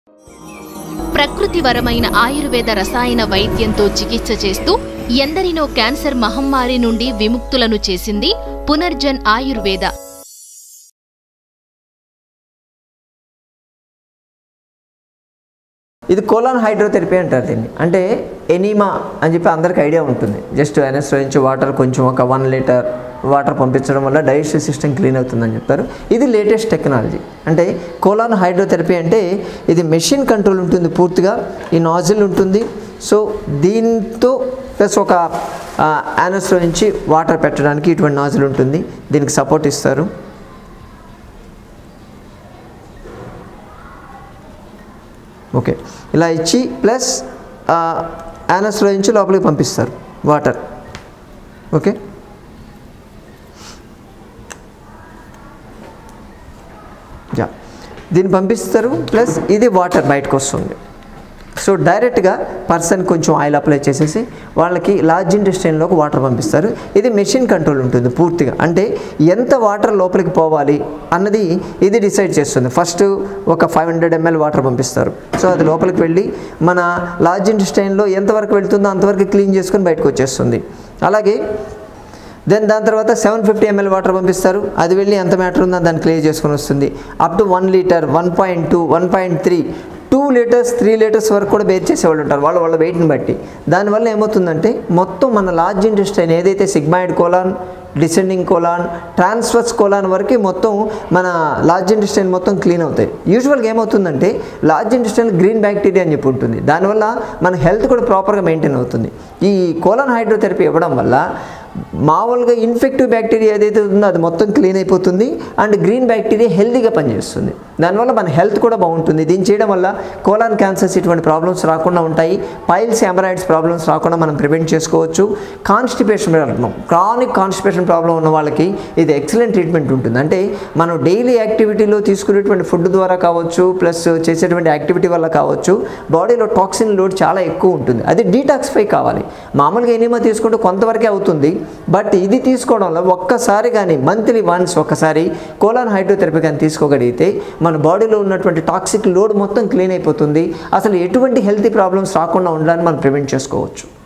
ప్రకృతివరమైన ఆయుర్వేద రసాయన వైద్యంతో చికిత్స చేస్తూ ఎందరినో క్యాన్సర్ మహమ్మారి నుండి విముక్తులను చేసింది పునర్జన్ ఆయుర్వేద ఇది కోలాన్ హైడ్రోథెరపీ అంటారు దీన్ని అంటే ఎనీమా అని చెప్పి అందరికి ఐడియా ఉంటుంది జస్ట్ ఎన్ఎస్లో నుంచి వాటర్ కొంచెం ఒక వన్ లీటర్ వాటర్ పంపించడం వల్ల డైజెస్టివ్ సిస్టమ్ క్లీన్ అవుతుందని చెప్తారు ఇది లేటెస్ట్ టెక్నాలజీ అంటే కోలాన్ హైడ్రోథెరపీ అంటే ఇది మెషిన్ కంట్రోల్ ఉంటుంది పూర్తిగా ఈ నాజిల్ ఉంటుంది సో దీంతో ప్లస్ ఒక యానస్లో నుంచి వాటర్ పెట్టడానికి ఇటువంటి నాజిల్ ఉంటుంది దీనికి సపోర్ట్ ఇస్తారు ఓకే ఇలా ఇచ్చి ప్లస్ యానస్లో నుంచి లోపలికి పంపిస్తారు వాటర్ ఓకే యా దీన్ని పంపిస్తారు ప్లస్ ఇది వాటర్ బయటకు వస్తుంది సో డైరెక్ట్గా పర్సన్ కొంచెం ఆయిల్ అప్లై చేసేసి వాళ్ళకి లార్జ్ ఇంటెస్టైన్లోకి వాటర్ పంపిస్తారు ఇది మెషిన్ కంట్రోల్ ఉంటుంది పూర్తిగా అంటే ఎంత వాటర్ లోపలికి పోవాలి అన్నది ఇది డిసైడ్ చేస్తుంది ఫస్ట్ ఒక ఫైవ్ హండ్రెడ్ ఎంఎల్ వాటర్ పంపిస్తారు సో అది లోపలికి వెళ్ళి మన లార్జ్ ఇంటెస్టైన్లో ఎంతవరకు వెళ్తుందో అంతవరకు క్లీన్ చేసుకొని బయటకు వచ్చేస్తుంది అలాగే దెన్ దాని తర్వాత సెవెన్ ఫిఫ్టీ ఎంఎల్ వాటర్ పంపిస్తారు అది వెళ్ళి ఎంత మ్యాటర్ ఉందో దాన్ని క్లియర్ చేసుకొని వస్తుంది up to one litre one point two one point three two litres three litres వరకు కూడా బేర్ చేసేవాళ్ళు ఉంటారు వాళ్ళ వాళ్ళ వెయిట్ని బట్టి దానివల్ల ఏమవుతుందంటే మొత్తం మన లార్జ్ ఇంటెస్టైన్ ఏదైతే sigmoid colon descending colon transverse colon వరకు మొత్తం మన లార్జ్ ఇంటెస్టైన్ మొత్తం క్లీన్ అవుతాయి యూజువల్గా ఏమవుతుందంటే లార్జ్ ఇంటెస్టైన్ గ్రీన్ బ్యాక్టీరియా అని చెప్పి ఉంటుంది దానివల్ల మన హెల్త్ కూడా ప్రాపర్గా మెయింటైన్ అవుతుంది ఈ కోలాన్ హైడ్రోథెరపీ ఇవ్వడం వల్ల మామూలుగా ఇన్ఫెక్టివ్ బ్యాక్టీరియా ఏదైతే ఉందో అది మొత్తం క్లీన్ అయిపోతుంది అండ్ గ్రీన్ బ్యాక్టీరియా హెల్తీగా పనిచేస్తుంది దానివల్ల మన హెల్త్ కూడా బాగుంటుంది దీన్ని చేయడం వల్ల కోలాన్ క్యాన్సర్స్ ఇటువంటి ప్రాబ్లమ్స్ రాకుండా ఉంటాయి పైల్స్ ఎమరాయిడ్స్ ప్రాబ్లమ్స్ రాకుండా మనం ప్రివెంట్ చేసుకోవచ్చు constipation problem chronic constipation problem ఉన్న వాళ్ళకి ఇది ఎక్సలెంట్ ట్రీట్మెంట్ ఉంటుంది అంటే మనం డైలీ యాక్టివిటీలో తీసుకునేటువంటి ఫుడ్ ద్వారా కావచ్చు ప్లస్ చేసేటువంటి యాక్టివిటీ వల్ల కావచ్చు బాడీలో టాక్సిన్ లోడ్ చాలా ఎక్కువ ఉంటుంది అది డీటాక్సిఫై కావాలి మామూలుగా ఎనిమా తీసుకుంటే కొంతవరకే అవుతుంది బట్ ఇది తీసుకోవడం వల్ల ఒక్కసారి కానీ మంత్లీ వన్స్ ఒక్కసారి కోలాన్ హైడ్రోథెరపీ కానీ తీసుకోగలిగితే మన బాడీలో ఉన్నటువంటి టాక్సిక్ లోడ్ మొత్తం క్లీన్ అయిపోతుంది అసలు ఎటువంటి హెల్తీ ప్రాబ్లమ్స్ రాకుండా ఉండడానికి మనం ప్రివెంట్ చేసుకోవచ్చు